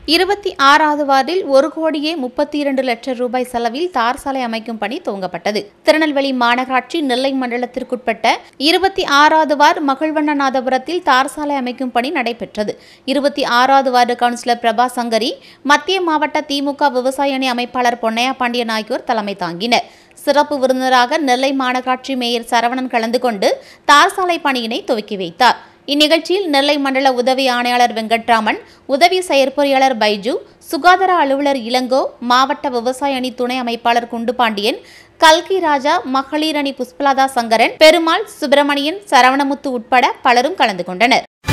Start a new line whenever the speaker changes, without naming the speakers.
இருபத்தி ஆறாவது வார்டில் ஒரு கோடியே முப்பத்தி இரண்டு லட்சம் ரூபாய் செலவில் தார் சாலை அமைக்கும் பணி துவங்கப்பட்டது திருநெல்வேலி மாநகராட்சி நெல்லை மண்டலத்திற்குட்பட்ட இருபத்தி ஆறாவது வார்டு மகிழ்வண்ணநாதபுரத்தில் தார் சாலை அமைக்கும் பணி நடைபெற்றது இருபத்தி ஆறாவது வார்டு கவுன்சிலர் பிரபா சங்கரி மத்திய மாவட்ட திமுக விவசாய அணி அமைப்பாளர் பொன்னையா பாண்டியன் ஆகியோர் தலைமை தாங்கினர் சிறப்பு விருந்தினராக நெல்லை மாநகராட்சி மேயர் சரவணன் கலந்து கொண்டு தார் சாலை பணியினை துவக்கி வைத்தார் இந்நிகழ்ச்சியில் நெல்லை மண்டல உதவி ஆணையாளர் வெங்கட்ராமன் உதவி செயற்பொறியாளர் பைஜு சுகாதார அலுவலர் இளங்கோ மாவட்ட விவசாய அணி துணை அமைப்பாளர் குண்டுபாண்டியன் கல்கி ராஜா மகளிர் அணி புஷ்பலதா சங்கரன் பெருமாள் சுப்பிரமணியன் சரவணமுத்து உட்பட பலரும் கலந்து கொண்டனர்